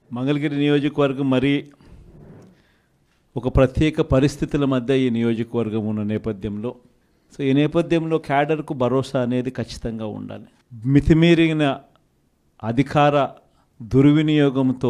మంగళగిరి నియోజకవర్గం మరి ఒక ప్రత్యేక పరిస్థితుల మధ్య ఈ నియోజకవర్గం ఉన్న నేపథ్యంలో సో ఈ నేపథ్యంలో క్యాడర్కు భరోసా అనేది ఖచ్చితంగా ఉండాలి మితిమీరిన అధికార దుర్వినియోగంతో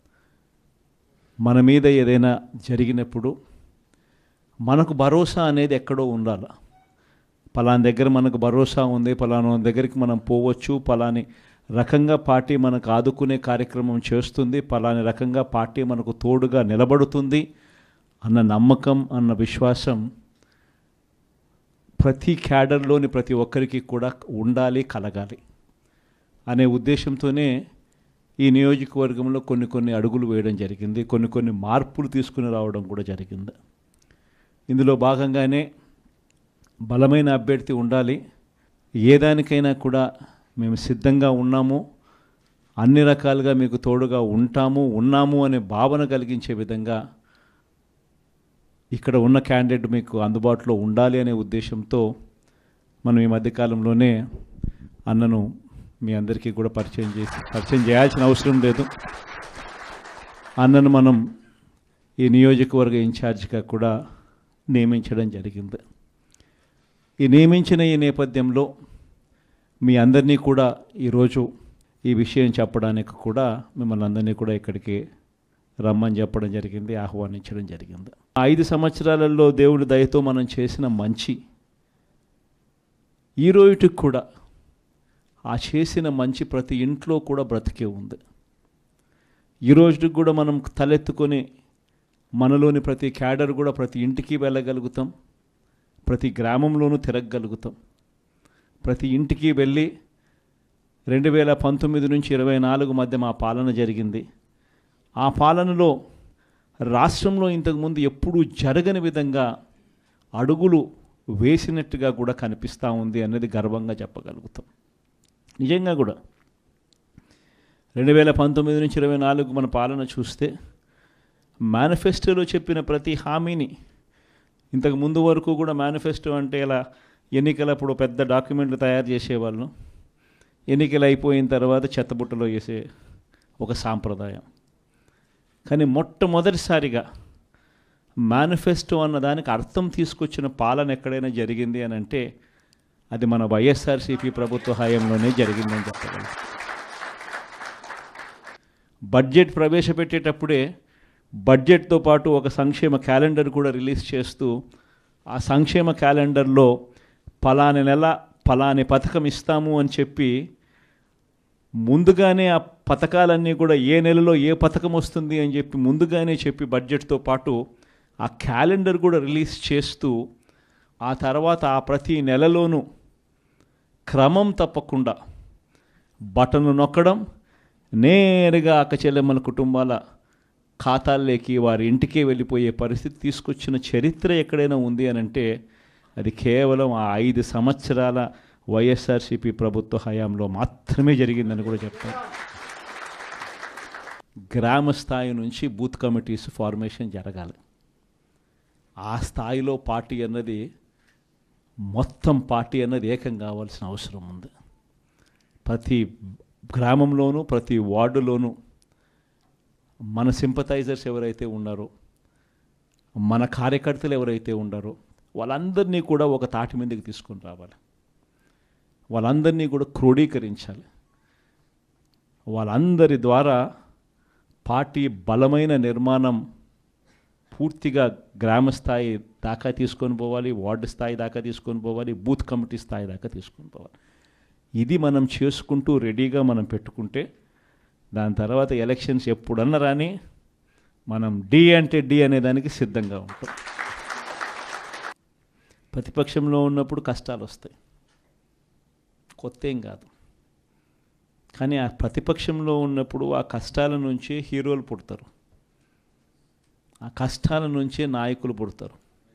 మన మీద ఏదైనా జరిగినప్పుడు మనకు భరోసా అనేది ఎక్కడో ఉండాలి పలానా దగ్గర మనకు భరోసా ఉంది పలానా దగ్గరికి మనం పోవచ్చు పలాని రకంగా పార్టీ మనకు ఆదుకునే కార్యక్రమం చేస్తుంది పలాని రకంగా పార్టీ మనకు తోడుగా నిలబడుతుంది అన్న నమ్మకం అన్న విశ్వాసం ప్రతి క్యాడర్లోని ప్రతి ఒక్కరికి కూడా ఉండాలి కలగాలి అనే ఉద్దేశంతోనే ఈ నియోజకవర్గంలో కొన్ని కొన్ని అడుగులు వేయడం జరిగింది కొన్ని కొన్ని మార్పులు తీసుకుని రావడం కూడా జరిగింది ఇందులో భాగంగానే బలమైన అభ్యర్థి ఉండాలి ఏ దానికైనా కూడా మేము సిద్ధంగా ఉన్నాము అన్ని రకాలుగా మీకు తోడుగా ఉంటాము ఉన్నాము అనే భావన కలిగించే విధంగా ఇక్కడ ఉన్న క్యాండిడేట్ మీకు అందుబాటులో ఉండాలి అనే ఉద్దేశంతో మనం ఈ మధ్యకాలంలోనే అన్నను మీ అందరికీ కూడా పరిచయం చేసి పరిచయం చేయాల్సిన అవసరం లేదు అన్నను మనం ఈ నియోజకవర్గ ఇన్ఛార్జిగా కూడా నియమించడం జరిగింది ఈ నియమించిన ఈ నేపథ్యంలో మీ అందరినీ కూడా ఈరోజు ఈ విషయం చెప్పడానికి కూడా మిమ్మల్ని అందరినీ కూడా ఇక్కడికి రమ్మని చెప్పడం జరిగింది ఆహ్వానించడం జరిగింది ఆ ఐదు సంవత్సరాలలో దేవుడి దయతో మనం చేసిన మంచి ఈ రోజుకి కూడా ఆ చేసిన మంచి ప్రతి ఇంట్లో కూడా బ్రతికే ఉంది ఈ రోజుకి కూడా మనం తలెత్తుకొని మనలోని ప్రతి క్యాడర్ కూడా ప్రతి ఇంటికి వెళ్ళగలుగుతాం ప్రతి గ్రామంలోనూ తిరగగలుగుతాం ప్రతి ఇంటికి వెళ్ళి రెండు వేల పంతొమ్మిది నుంచి ఇరవై నాలుగు మధ్య మా పాలన జరిగింది ఆ పాలనలో రాష్ట్రంలో ఇంతకుముందు ఎప్పుడూ జరగని విధంగా అడుగులు వేసినట్టుగా కూడా కనిపిస్తూ ఉంది అనేది గర్వంగా చెప్పగలుగుతాం నిజంగా కూడా రెండు వేల పంతొమ్మిది నుంచి ఇరవై నాలుగు మన పాలన చూస్తే మేనిఫెస్టోలో చెప్పిన ప్రతి హామీని ఇంతకు ముందు వరకు కూడా మేనిఫెస్టో అంటే ఇలా ఎన్నికలప్పుడు పెద్ద డాక్యుమెంట్లు తయారు చేసేవాళ్ళు ఎన్నికలు అయిపోయిన తర్వాత చెత్తబుట్టలో వేసే ఒక సాంప్రదాయం కానీ మొట్టమొదటిసారిగా మేనిఫెస్టో అన్న దానికి అర్థం తీసుకొచ్చిన పాలన ఎక్కడైనా జరిగింది అని అంటే అది మన వైఎస్ఆర్సీపీ ప్రభుత్వ హయాంలోనే జరిగిందని చెప్పగలం బడ్జెట్ ప్రవేశపెట్టేటప్పుడే బడ్జెట్తో పాటు ఒక సంక్షేమ క్యాలెండర్ కూడా రిలీజ్ చేస్తూ ఆ సంక్షేమ క్యాలెండర్లో పలాని నెల పలాని పథకం ఇస్తాము అని చెప్పి ముందుగానే ఆ పథకాలన్నీ కూడా ఏ నెలలో ఏ పథకం వస్తుంది అని చెప్పి ముందుగానే చెప్పి బడ్జెట్తో పాటు ఆ క్యాలెండర్ కూడా రిలీజ్ చేస్తూ ఆ తర్వాత ఆ ప్రతి నెలలోనూ క్రమం తప్పకుండా బటన్ నొక్కడం నేరుగా అక్క చెల్లెమ్మల కుటుంబాల ఖాతాల్లోకి వారి ఇంటికే వెళ్ళిపోయే పరిస్థితి తీసుకొచ్చిన చరిత్ర ఎక్కడైనా ఉంది అని అంటే అది కేవలం ఆ ఐదు సంవత్సరాల వైఎస్ఆర్సీపీ ప్రభుత్వ హయాంలో మాత్రమే జరిగిందని కూడా చెప్తాను గ్రామ స్థాయి నుంచి బూత్ కమిటీస్ ఫార్మేషన్ జరగాలి ఆ స్థాయిలో పార్టీ అన్నది మొత్తం పార్టీ అన్నది ఏకం కావాల్సిన అవసరం ఉంది ప్రతి గ్రామంలోనూ ప్రతి వార్డులోనూ మన సింపథైజర్స్ ఎవరైతే ఉన్నారో మన కార్యకర్తలు ఎవరైతే ఉన్నారో వాళ్ళందరినీ కూడా ఒక తాటి మీదకి తీసుకొని రావాలి వాళ్ళందరినీ కూడా క్రోడీకరించాలి వాళ్ళందరి ద్వారా పార్టీ బలమైన నిర్మాణం పూర్తిగా గ్రామ స్థాయి దాకా తీసుకొని పోవాలి వార్డు స్థాయి దాకా తీసుకొని పోవాలి బూత్ కమిటీ స్థాయి దాకా తీసుకొని పోవాలి ఇది మనం చేసుకుంటూ రెడీగా మనం పెట్టుకుంటే దాని తర్వాత ఎలక్షన్స్ ఎప్పుడన్నా రాని మనం డి అంటే డి అనే దానికి సిద్ధంగా ఉంటాం ప్రతిపక్షంలో ఉన్నప్పుడు కష్టాలు వస్తాయి కొత్త ఏం కాదు కానీ ఆ ప్రతిపక్షంలో ఉన్నప్పుడు ఆ కష్టాల నుంచే హీరోలు పుడతారు ఆ కష్టాల నుంచే నాయకులు పుడతారు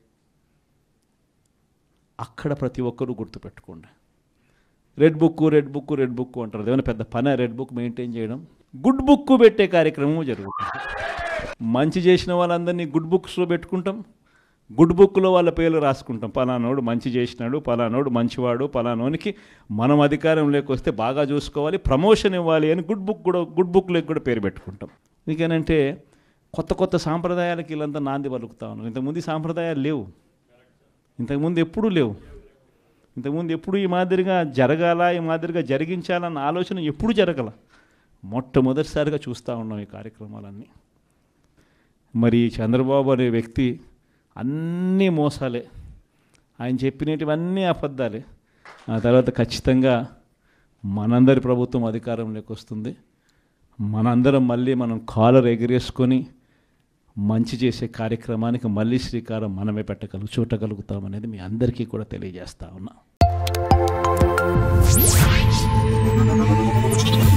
అక్కడ ప్రతి ఒక్కరూ గుర్తుపెట్టుకోండి red book red book red book అంటారు ఏమైనా పెద్ద పని రెడ్ బుక్ మెయింటైన్ చేయడం గుడ్ బుక్ పెట్టే కార్యక్రమం జరుగుతుంది మంచి చేసిన వాళ్ళందరినీ గుడ్ బుక్స్లో పెట్టుకుంటాం గుడ్ బుక్లో వాళ్ళ పేర్లు రాసుకుంటాం పలానోడు మంచి చేసినాడు పలానోడు మంచివాడు పలానోనికి మనం అధికారంలోకి వస్తే బాగా చూసుకోవాలి ప్రమోషన్ ఇవ్వాలి అని గుడ్ బుక్ కూడా గుడ్ బుక్లోకి కూడా పేరు పెట్టుకుంటాం ఎందుకనంటే కొత్త కొత్త సాంప్రదాయాలకి వీళ్ళంతా నాంది పలుకుతా ఉన్నారు ఇంతకుముందు ఈ సాంప్రదాయాలు లేవు ఇంతకుముందు ఎప్పుడూ లేవు ఇంతకుముందు ఎప్పుడు ఈ మాదిరిగా జరగాల ఈ మాదిరిగా జరిగించాలన్న ఆలోచన ఎప్పుడు జరగల మొట్టమొదటిసారిగా చూస్తూ ఉన్నాం ఈ కార్యక్రమాలన్నీ మరి చంద్రబాబు అనే వ్యక్తి అన్నీ మోసాలే ఆయన చెప్పినటువన్నీ అబద్ధాలే ఆ తర్వాత ఖచ్చితంగా మనందరి ప్రభుత్వం అధికారంలోకి వస్తుంది మనందరం మళ్ళీ మనం కాలర్ ఎగిరేసుకొని మంచి చేసే కార్యక్రమానికి మళ్ళీ శ్రీకారం మనమే పెట్టగలుగు చూడగలుగుతాం అనేది మీ అందరికీ కూడా తెలియజేస్తా ఉన్నా